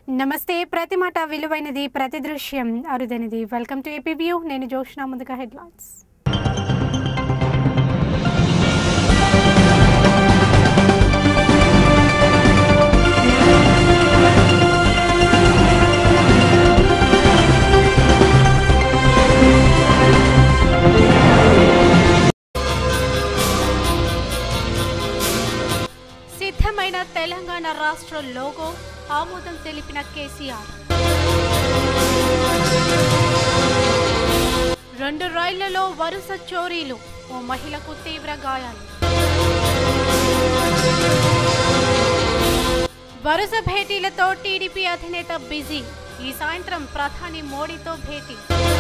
నమస్తే ప్రతి మాట విలువైనది ప్రతి దృశ్యం అరుదైనది వెల్కమ్ టు ఏపీ వ్యూ నేను జోష్నా ముందుగా హెడ్లైన్స్ సిద్ధమైన తెలంగాణ రాష్ట్ర లోగో ఆమోదం తెలిపిన కేసీఆర్ రెండు రైళ్లలో వరుస చోరీలు ఓ మహిళకు తీవ్ర గాయాలు వరుస భేటీలతో టీడీపీ అధినేత బిజీ ఈ సాయంత్రం ప్రధాని మోడీతో భేటీ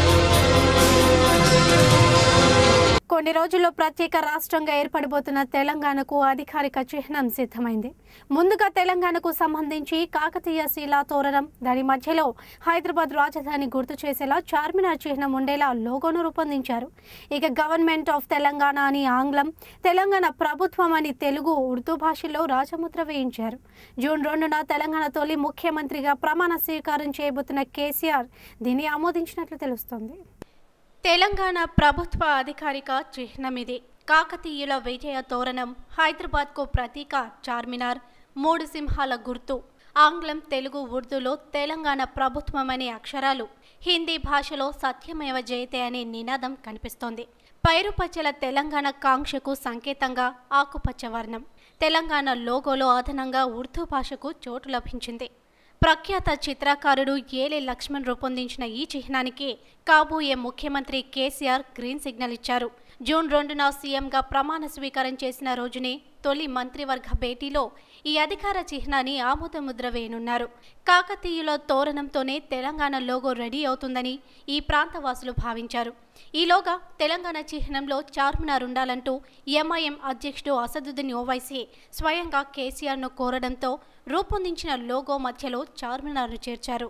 కొన్ని రోజుల్లో ప్రత్యేక రాష్ట్రంగా ఏర్పడబోతున్న తెలంగాణకు అధికారిక చిహ్నం సిద్ధమైంది ముందుగా తెలంగాణకు సంబంధించి కాకతీయ శిలా తోరణం దాని మధ్యలో హైదరాబాద్ రాజధాని గుర్తు చేసేలా చార్మినార్ చిహ్నం ఉండేలా లోగోను రూపొందించారు ఇక గవర్నమెంట్ ఆఫ్ తెలంగాణ అని ఆంగ్లం తెలంగాణ ప్రభుత్వం అని తెలుగు ఉర్దూ భాషలో రాజముద్ర వేయించారు జూన్ రెండున తెలంగాణ తొలి ముఖ్యమంత్రిగా ప్రమాణ స్వీకారం చేయబోతున్న కేసీఆర్ దీన్ని ఆమోదించినట్లు తెలుస్తోంది తెలంగాణ ప్రభుత్వ అధికారిక చిహ్నమిది కాకతీయుల విజయ తోరణం హైదరాబాద్కు ప్రతీక చార్మినార్ మూడు సింహాల గుర్తు ఆంగ్లం తెలుగు ఉర్దూలో తెలంగాణ ప్రభుత్వం అనే అక్షరాలు హిందీ భాషలో సత్యమేవ జయతే అనే నినాదం కనిపిస్తోంది పైరుపచ్చల తెలంగాణ కాంక్షకు సంకేతంగా ఆకుపచ్చ వర్ణం తెలంగాణ లోగోలో అదనంగా ఉర్దూ భాషకు చోటు లభించింది ప్రఖ్యాత చిత్రకారుడు ఏలే లక్ష్మణ్ రూపొందించిన ఈ చిహ్నానికి కాబోయే ముఖ్యమంత్రి కేసీఆర్ గ్రీన్ సిగ్నల్ ఇచ్చారు జూన్ రెండున సీఎంగా ప్రమాణ స్వీకారం చేసిన రోజునే తొలి మంత్రివర్గ భేటీలో ఈ అధికార చిహ్నాన్ని ఆమోదముద్ర వేయనున్నారు కాకతీయుల తోరణంతోనే తెలంగాణ లోగో రెడీ అవుతుందని ఈ ప్రాంతవాసులు భావించారు ఈలోగా తెలంగాణ చిహ్నంలో చార్మినార్ ఉండాలంటూ ఎంఐఎం అధ్యక్షుడు అసదుద్దీన్ ఓవైసీ స్వయంగా కేసీఆర్ను కోరడంతో రూపొందించిన లోగో మధ్యలో చార్మినార్ను చేర్చారు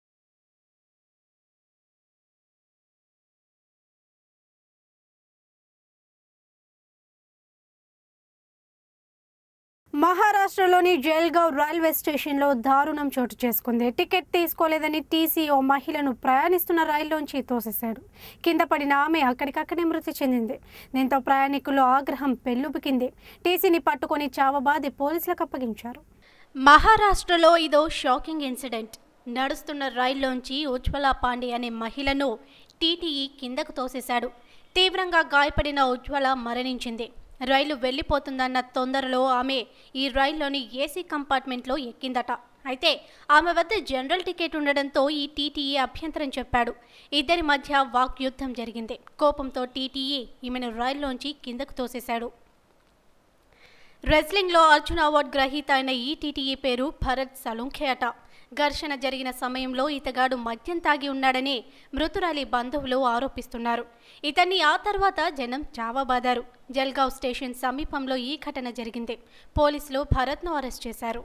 మహారాష్ట్రలోని జైల్గావ్ రైల్వే స్టేషన్లో దారుణం చోటు చేసుకుంది టికెట్ తీసుకోలేదని టీసీ ఓ మహిళను ప్రయాణిస్తున్న రైల్లోంచి తోసేశాడు కింద పడిన ఆమె అక్కడికక్కడే మృతి చెందింది దీంతో ప్రయాణికులు ఆగ్రహం పెల్లుబికింది టీసీని పట్టుకొని చావబాది పోలీసులకు అప్పగించారు మహారాష్ట్రలో ఇదో షాకింగ్ ఇన్సిడెంట్ నడుస్తున్న రైల్లోంచి ఉజ్వల పాండే అనే మహిళను టీటీఈ కిందకు తోసేశాడు తీవ్రంగా గాయపడిన ఉజ్వల మరణించింది రైలు వెళ్ళిపోతుందన్న తొందరలో ఆమె ఈ రైల్లోని ఏసీ కంపార్ట్మెంట్లో ఎక్కిందట అయితే ఆమె వద్ద జనరల్ టికెట్ ఉండడంతో ఈ టీటీఈ అభ్యంతరం చెప్పాడు ఇద్దరి మధ్య వాక్యుద్ధం జరిగింది కోపంతో టీటీఈ ఈమెను రైల్లోంచి కిందకు తోసేశాడు రెస్లింగ్లో అర్జున్ అవార్డు గ్రహీత అయిన ఈ టీటీఈ పేరు భరత్ సలుంఖే అట ఘర్షణ జరిగిన సమయంలో ఇతగాడు మద్యం తాగి ఉన్నాడని మృతురాలి బంధువులు ఆరోపిస్తున్నారు ఇతన్ని ఆ తర్వాత జనం చావబాదారు జల్గావ్ స్టేషన్ సమీపంలో ఈ ఘటన జరిగింది పోలీసులు భరత్ను అరెస్ట్ చేశారు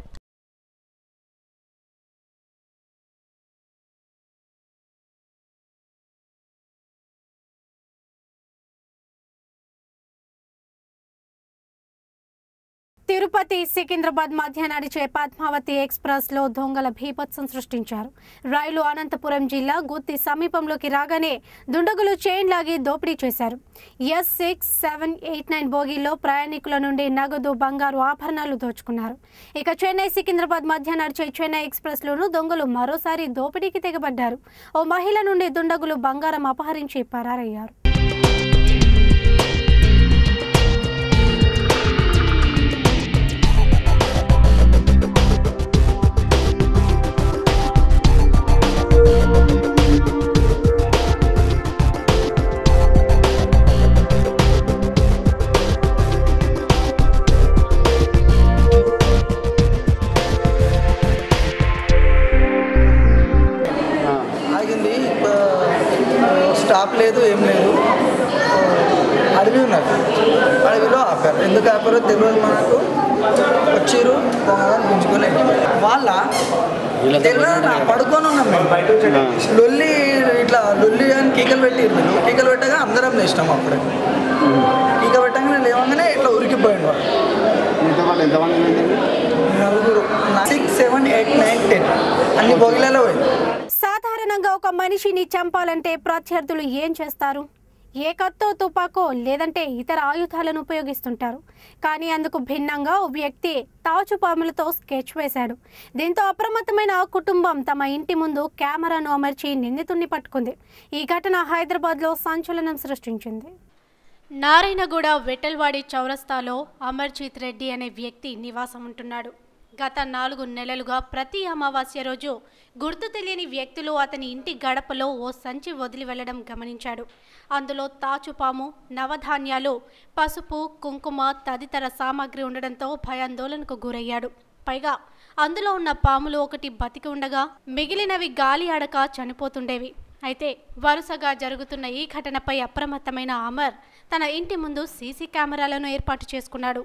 తిరుపతి సికింద్రాబాద్ మధ్య నడిచే పద్మావతి ఎక్స్ప్రెస్ లో దొంగల భీభత్సం సృష్టించారు రైలు అనంతపురం జిల్లా గుత్తి సమీపంలోకి రాగానే దుండగులు చైన్ లాగి దోపిడీ చేశారు S six seven eight nine బోగీల్లో ప్రయాణికుల నుండి నగదు బంగారు ఆభరణాలు దోచుకున్నారు ఇక చెన్నై సికింద్రాబాద్ మధ్య నడిచే చెన్నై ఎక్స్ప్రెస్ లోను దొంగలు మరోసారి దోపిడీకి తెగబడ్డారు ఓ మహిళ నుండి దుండగులు బంగారం అపహరించి పరారయ్యారు ఆగింది ఆ, స్టాప్ లేదు ఏం లేదు ఆ, అడవి ఉన్నది అడవిలో ఆపారు ఎందుకు ఆపారో తెలియదు మనకు వచ్చిర్రు దాని గుంజుకొని వాళ్ళ తెలియదు నా పడుకొని ఉన్నాం మేము లొల్లి ఇట్లా లొల్లి అని కీకలు పెట్టిర్రు వీళ్ళు కీకలు పెట్టగా అందరం లేచినాం అప్పుడే కీక పెట్టగానే లేవగానే ఇట్లా ఉరికిపోయింది వాళ్ళు మిగతా వాళ్ళు ఎంతమంది పోయిందండి నలుగురు six seven eight nine ten అన్ని బొగిలలో పోయింది సాధారణంగా ఒక మనిషిని చంపాలంటే ప్రత్యర్థులు ఏం చేస్తారు ఏ కత్తో తుపాకో లేదంటే ఇతర ఆయుధాలను ఉపయోగిస్తుంటారు కానీ అందుకు భిన్నంగా ఓ వ్యక్తి తాచుపాములతో స్కెచ్ వేశాడు దీంతో అప్రమత్తమైన ఆ కుటుంబం తమ ఇంటి ముందు కెమెరాను అమర్చి నిందితుడిని పట్టుకుంది ఈ ఘటన హైదరాబాద్లో సంచలనం సృష్టించింది నారాయణగూడ వెటల్వాడి చౌరస్తాలో అమర్జీత్ రెడ్డి అనే వ్యక్తి నివాసం ఉంటున్నాడు గత నాలుగు నెలలుగా ప్రతి అమావాస్య రోజు గుర్తు తెలియని వ్యక్తులు అతని ఇంటి గడపలో ఓ సంచి వదిలి వెళ్లడం గమనించాడు అందులో తాచుపాము నవధాన్యాలు పసుపు కుంకుమ తదితర సామాగ్రి ఉండడంతో భయాందోళనకు గురయ్యాడు పైగా అందులో ఉన్న పాములు ఒకటి బతికి ఉండగా మిగిలినవి గాలి ఆడక చనిపోతుండేవి అయితే వరుసగా జరుగుతున్న ఈ ఘటనపై అప్రమత్తమైన అమర్ తన ఇంటి ముందు సీసీ కెమెరాలను ఏర్పాటు చేసుకున్నాడు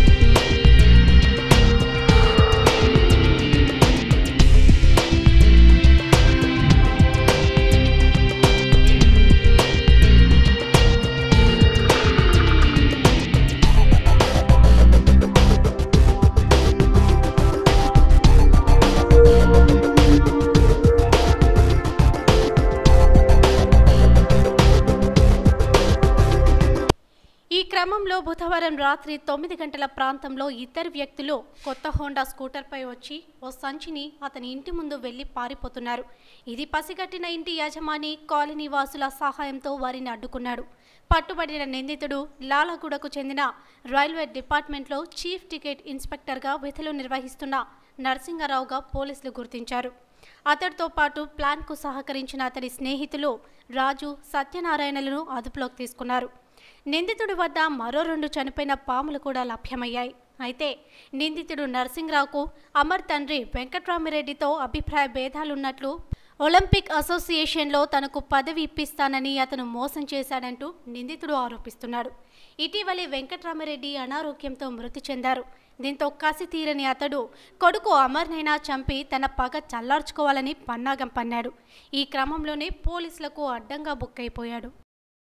ఈ క్రమంలో బుధవారం రాత్రి తొమ్మిది గంటల ప్రాంతంలో ఇద్దరు వ్యక్తులు కొత్త హోండా స్కూటర్పై వచ్చి ఓ సంచిని అతని ఇంటి ముందు వెళ్లి పారిపోతున్నారు ఇది పసిగట్టిన ఇంటి యజమాని కాలనీ వాసుల సహాయంతో వారిని అడ్డుకున్నాడు పట్టుబడిన నిందితుడు లాలగూడకు చెందిన రైల్వే డిపార్ట్మెంట్లో చీఫ్ టికెట్ ఇన్స్పెక్టర్గా విధులు నిర్వహిస్తున్న నరసింగరావుగా పోలీసులు గుర్తించారు అతడితో పాటు ప్లాన్కు సహకరించిన అతడి స్నేహితులు రాజు సత్యనారాయణలను అదుపులోకి తీసుకున్నారు నిందితుడి వద్ద మరో రెండు చనిపోయిన పాములు కూడా లభ్యమయ్యాయి అయితే నిందితుడు నరసింగరావుకు అమర్ తండ్రి వెంకట్రామిరెడ్డితో అభిప్రాయ భేదాలున్నట్లు ఒలింపిక్ అసోసియేషన్లో తనకు పదవి ఇప్పిస్తానని అతను మోసం చేశాడంటూ నిందితుడు ఆరోపిస్తున్నాడు ఇటీవలే వెంకట్రామిరెడ్డి అనారోగ్యంతో మృతి చెందారు దీంతో కసి తీరని అతడు కొడుకు అమర్నైనా చంపి తన పగ చల్లార్చుకోవాలని పన్నాగం పన్నాడు ఈ క్రమంలోనే పోలీసులకు అడ్డంగా బుక్కైపోయాడు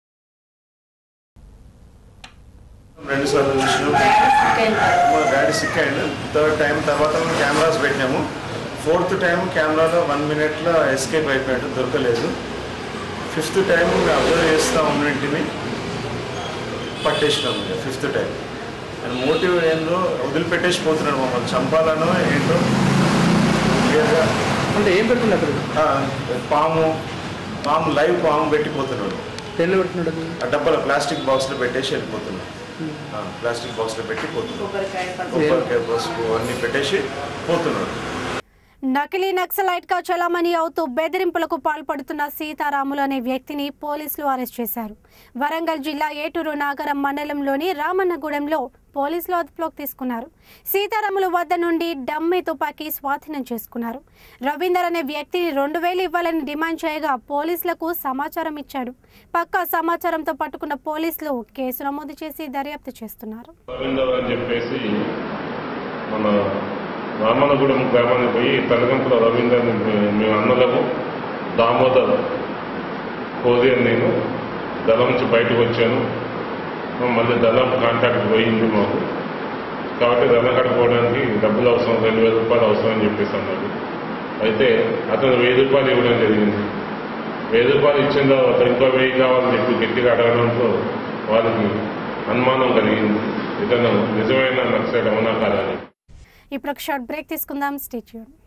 రెండు సార్లు చూసినాం మా డాడీ సిక్ అయ్యిండు థర్డ్ టైం తర్వాత మేము కెమెరాస్ పెట్టినాము ఫోర్త్ టైం కెమెరాలో వన్ మినిట్లో ఎస్కేప్ అయిపోయాడు దొరకలేదు ఫిఫ్త్ టైం అబ్జర్వ్ చేస్తూ ఉన్నింటిని పట్టేసినాం ఇక ఫిఫ్త్ టైం అండ్ మోటివ్ ఏందో వదిలిపెట్టేసి పోతున్నాడు మమ్మల్ని చంపాలనో ఏంటో క్లియర్గా అంటే ఏం పెడుతున్నాడు అక్కడ పాము పాము లైవ్ పాము పెట్టిపోతున్నాడు పెళ్ళి పెడుతున్నాడు అది ఆ డబ్బాలో ప్లాస్టిక్ బాక్స్లో పెట్టేసి వెళ్ళిపోతున్నాడు ఆ, ప్లాస్టిక్ బాక్స్లో పెట్టి పోతున్నాడు కొబ్బరికాయ పసుపు అన్ని పెట్టేసి పోతున్నాడు నకిలీ నక్సలైట్ గా చలామణి అవుతూ బెదిరింపులకు పాల్పడుతున్న సీతారాములు అనే వ్యక్తిని పోలీసులు అరెస్ట్ చేశారు వరంగల్ జిల్లా ఏటూరు నాగరం మండలంలోని రామన్నగూడెంలో పోలీసులు అదుపులోకి తీసుకున్నారు సీతారాములు వద్ద నుండి డమ్మి తుపాకీ స్వాధీనం చేసుకున్నారు రవీందర్ అనే వ్యక్తిని రెండు వేలు ఇవ్వాలని డిమాండ్ చేయగా పోలీసులకు సమాచారం ఇచ్చాడు పక్కా సమాచారంతో పట్టుకున్న పోలీసులు కేసు నమోదు చేసి దర్యాప్తు చేస్తున్నారు రవీందర్ అని చెప్పేసి మన రామన్నగూడెం గ్రామానికి పోయి తలగంపుల రవీందర్ని మే- మేము అన్నలము దామోదర్ కోది అని నేను దళం నుంచి బయటకు వచ్చాను మళ్ళీ దళం కాంటాక్ట్ పోయింది మాకు కాబట్టి దళం కట్టుకోవడానికి డబ్బులు అవసరం రెండు వేల రూపాయలు అవసరం అని చెప్పేసి అన్నాడు అయితే అతను వెయ్యి రూపాయలు ఇవ్వడం జరిగింది వెయ్యి రూపాయలు ఇచ్చిన తర్వాత ఇంకో వెయ్యి కావాలని చెప్పి గట్టిగా అడగడంతో వాళ్ళకి అనుమానం కలిగింది ఇతను నిజమైన నక్సలైట్ అవునా కాదని ఇప్పుడు ఒక షార్ట్ బ్రేక్ తీసుకుందాం స్టేట్యూన్